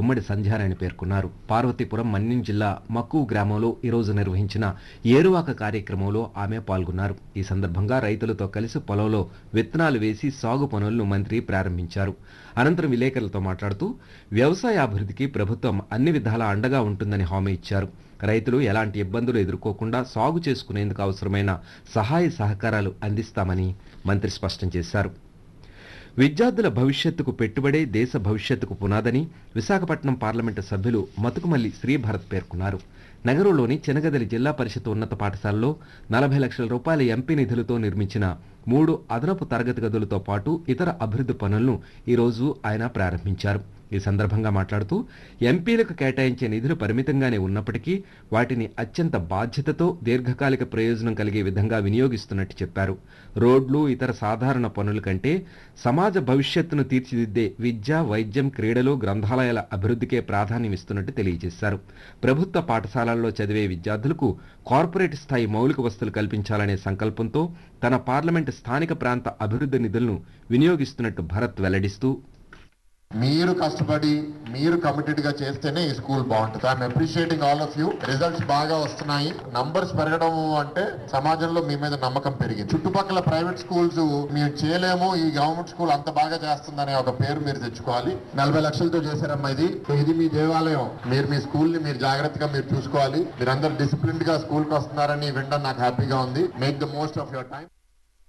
గుమ్మడి సంధ్యారాయణ పేర్కొన్నారు పార్వతీపురం మన్యం జిల్లా మక్కువ గ్రామంలో ఈరోజు నిర్వహించిన ఏరువాక కార్యక్రమంలో ఆమె పాల్గొన్నారు ఈ సందర్భంగా రైతులతో కలిసి పొలంలో విత్తనాలు వేసి సాగు పనులను మంత్రి ప్రారంభించారు అనంతరం విలేకరులతో మాట్లాడుతూ వ్యవసాయ అభివృద్ధికి ప్రభుత్వం అన్ని విధాలా అండగా ఉంటుందని హామీ ఇచ్చారు రైతులు ఎలాంటి ఇబ్బందులు ఎదుర్కోకుండా సాగు చేసుకునేందుకు అవసరమైన సహాయ సహకారాలు అందిస్తామని మంత్రి స్పష్టం చేశారు విద్యార్థుల భవిష్యత్తుకు పెట్టుబడే దేశ భవిష్యత్తుకు పునాదని విశాఖపట్నం పార్లమెంటు సభ్యులు మతుకుమల్లి శ్రీభరత్ పేర్కొన్నారు నగరంలోని చెనగదలి జిల్లా పరిషత్ ఉన్నత పాఠశాలలో నలభై లక్షల రూపాయల ఎంపీ నిధులతో నిర్మించిన మూడు అదనపు తరగతి గదులతో పాటు ఇతర అభివృద్ధి పనులను ఈరోజు ఆయన ప్రారంభించారు ఈ సందర్భంగా మాట్లాడుతూ ఎంపీలకు కేటాయించే నిధులు పరిమితంగానే ఉన్నప్పటికీ వాటిని అత్యంత బాధ్యతతో దీర్ఘకాలిక ప్రయోజనం కలిగే విధంగా వినియోగిస్తున్నట్టు చెప్పారు రోడ్లు ఇతర సాధారణ పనుల కంటే సమాజ భవిష్యత్తును తీర్చిదిద్దే విద్య వైద్యం క్రీడలు గ్రంథాలయాల అభివృద్ధికే ప్రాధాన్యం ఇస్తున్నట్టు తెలియజేశారు ప్రభుత్వ పాఠశాలల్లో చదివే విద్యార్థులకు కార్పొరేట్ స్థాయి మౌలిక వసతులు కల్పించాలనే సంకల్పంతో తన పార్లమెంటు స్థానిక ప్రాంత అభివృద్ధి నిధులను వినియోగిస్తున్నట్టు భరత్ వెల్లడిస్తూ మీరు కష్టపడి మీరు కమిటెడ్ గా చేస్తేనే ఈ స్కూల్ బాగుంటుంది I'm appreciating all of you results బాగా వస్తున్నాయి నంబర్స్ పెరగడం అంటే సమాజంలో మీ మీద నమ్మకం పెరిగింది చుట్టుపక్కల ప్రైవేట్ స్కూల్స్ మేము చేయలేము ఈ గవర్నమెంట్ స్కూల్ అంత బాగా చేస్తుందనే ఒక పేరు మీరు తెచ్చుకోవాలి నలభై లక్షలతో చేశారమ్మా ఇది ఇది మీ దేవాలయం మీరు మీ స్కూల్ ని మీరు జాగ్రత్తగా మీరు చూసుకోవాలి మీరందరూ డిసిప్లిన్ గా స్కూల్ కి వస్తున్నారని వినడం నాకు హ్యాపీగా ఉంది make the most of your time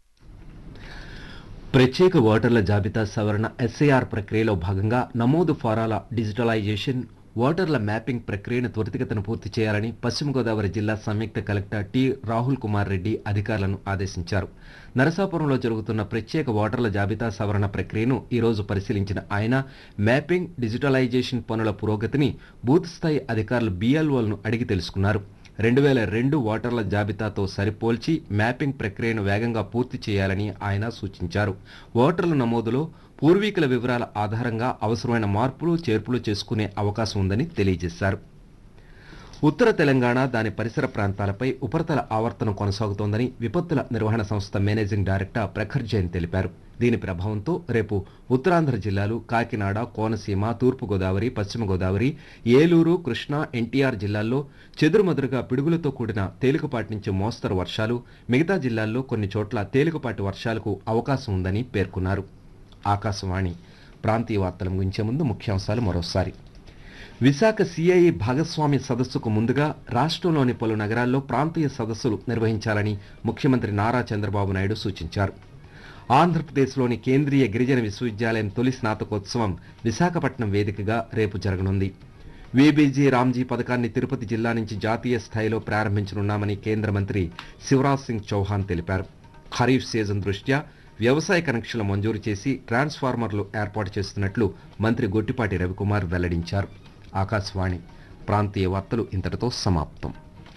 ప్రత్యేక ఓటర్ల జాబితా సవరణ ఎస్ఐఆర్ ప్రక్రియలో భాగంగా నమోదు ఫారాల డిజిటలైజేషన్ ఓటర్ల మ్యాపింగ్ ప్రక్రియను త్వరితగతిన పూర్తి చేయాలని పశ్చిమ గోదావరి జిల్లా సంయుక్త కలెక్టర్ టి రాహుల్ కుమార్ రెడ్డి అధికారులను ఆదేశించారు నరసాపురంలో జరుగుతున్న ప్రత్యేక ఓటర్ల జాబితా సవరణ ప్రక్రియను ఈరోజు పరిశీలించిన ఆయన మ్యాపింగ్ డిజిటలైజేషన్ పనుల పురోగతిని బూత్ స్థాయి అధికారులు బీఎల్ఓలను అడిగి తెలుసుకున్నారు రెండు వేల రెండు ఓటర్ల జాబితాతో సరిపోల్చి మ్యాపింగ్ ప్రక్రియను వేగంగా పూర్తి చేయాలని ఆయన సూచించారు ఓటర్ల నమోదులో పూర్వీకుల వివరాల ఆధారంగా అవసరమైన మార్పులు చేర్పులు చేసుకునే అవకాశం ఉందని తెలియజేశారు ఉత్తర తెలంగాణ దాని పరిసర ప్రాంతాలపై ఉపరితల ఆవర్తనం కొనసాగుతోందని విపత్తుల నిర్వహణ సంస్థ మేనేజింగ్ డైరెక్టర్ ప్రఖర్ జైన్ తెలిపారు దీని ప్రభావంతో రేపు ఉత్తరాంధ్ర జిల్లాలు కాకినాడ కోనసీమ తూర్పుగోదావరి పశ్చిమ గోదావరి ఏలూరు కృష్ణా ఎన్టీఆర్ జిల్లాల్లో చెదురుమదురుగా పిడుగులతో కూడిన తేలికపాటి నుంచి మోస్తరు వర్షాలు మిగతా జిల్లాల్లో కొన్ని చోట్ల తేలికపాటి వర్షాలకు అవకాశం ఉందని పేర్కొన్నారు ఆకాశవాణి ప్రాంతీయ వార్తల ముగించే ముందు ముఖ్యాంశాలు మరోసారి విశాఖ సిఐఈ భాగస్వామ్య సదస్సుకు ముందుగా రాష్ట్రంలోని పలు నగరాల్లో ప్రాంతీయ సదస్సులు నిర్వహించాలని ముఖ్యమంత్రి నారా చంద్రబాబు నాయుడు సూచించారు ఆంధ్రప్రదేశ్లోని కేంద్రీయ గిరిజన విశ్వవిద్యాలయం తొలి స్నాతకోత్సవం విశాఖపట్నం వేదికగా రేపు జరగనుంది వీబీజీ రామ్జీ పథకాన్ని తిరుపతి జిల్లా నుంచి జాతీయ స్థాయిలో ప్రారంభించనున్నామని కేంద్ర మంత్రి శివరాజ్ సింగ్ చౌహాన్ తెలిపారు ఖరీఫ్ సీజన్ దృష్ట్యా వ్యవసాయ కనెక్షన్లు మంజూరు చేసి ట్రాన్స్ఫార్మర్లు ఏర్పాటు చేస్తున్నట్లు మంత్రి గొట్టిపాటి రవికుమార్ వెల్లడించారు ఆకాశవాణి ప్రాంతీయ వార్తలు ఇంతటితో సమాప్తం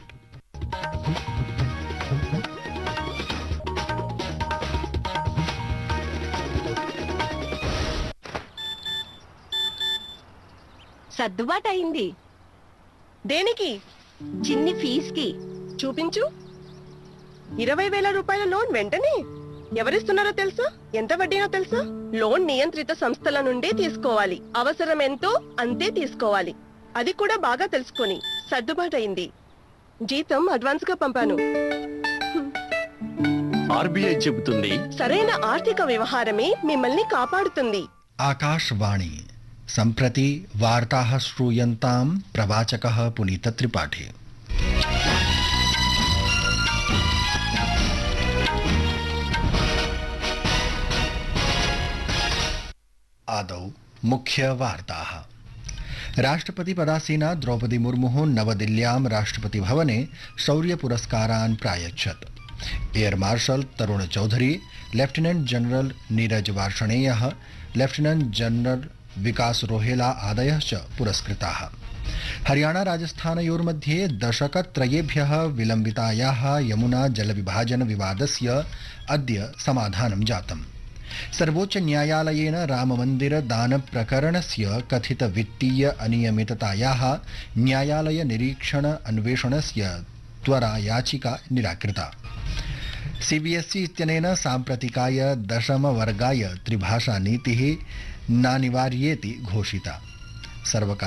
సర్దుబాటు అయింది దేనికి చిన్ని ఫీజుకి చూపించు ఇరవై వేల రూపాయల లోన్ వెంటనే ఎవరిస్తున్నారో తెలుసా ఎంత వడ్డీనో తెలుసా లోన్ నియంత్రిత సంస్థల నుండే తీసుకోవాలి అవసరం ఎంతో అంతే తీసుకోవాలి అది కూడా బాగా తెలుసుకొని సర్దుబాటు అయింది జీతం అడ్వాన్స్ గా పంపాను ఆర్బీఐ చెబుతుంది సరైన ఆర్థిక వ్యవహారమే మిమ్మల్ని కాపాడుతుంది आकाशवाणी सम्प्रति वार्ताः श्रूयन्तां प्रवाचकः पुनीतत्रिपाठी आदौ मुख्यवार्ताः राष्ट्रपतिपदासीना द्रौपदी मुर्मुः नवदिल्ल्यां राष्ट्रपतिभवने शौर्यपुरस्कारान् प्रायच्छत् air marshal Tarun Chaudhary lieutenant general Neeraj वार्षणेयः लेफ्टिनेंट जनरल विकास रोहेला आदयः च पुरस्कृताः हरियाणा राजस्थानयोर्मध्ये दशकत्रयेभ्यः विलम्बितायाः यमुना जलविभाजन विवादस्य अद्य समाधानं जातम् सर्वोच्च न्यायालयेन राममन्दिर दानप्रकरणस्य कथितवित्तीय अनियमिततायाः न्यायालय निरीक्षण अन्वेषणस्य त्वरा याचिका निराकृता सीबीएसई इत्यनेन साम्प्रतिकाय दशमवर्गाय त्रिभाषानीतिः नानिवार्येति घोषिता सर्वकार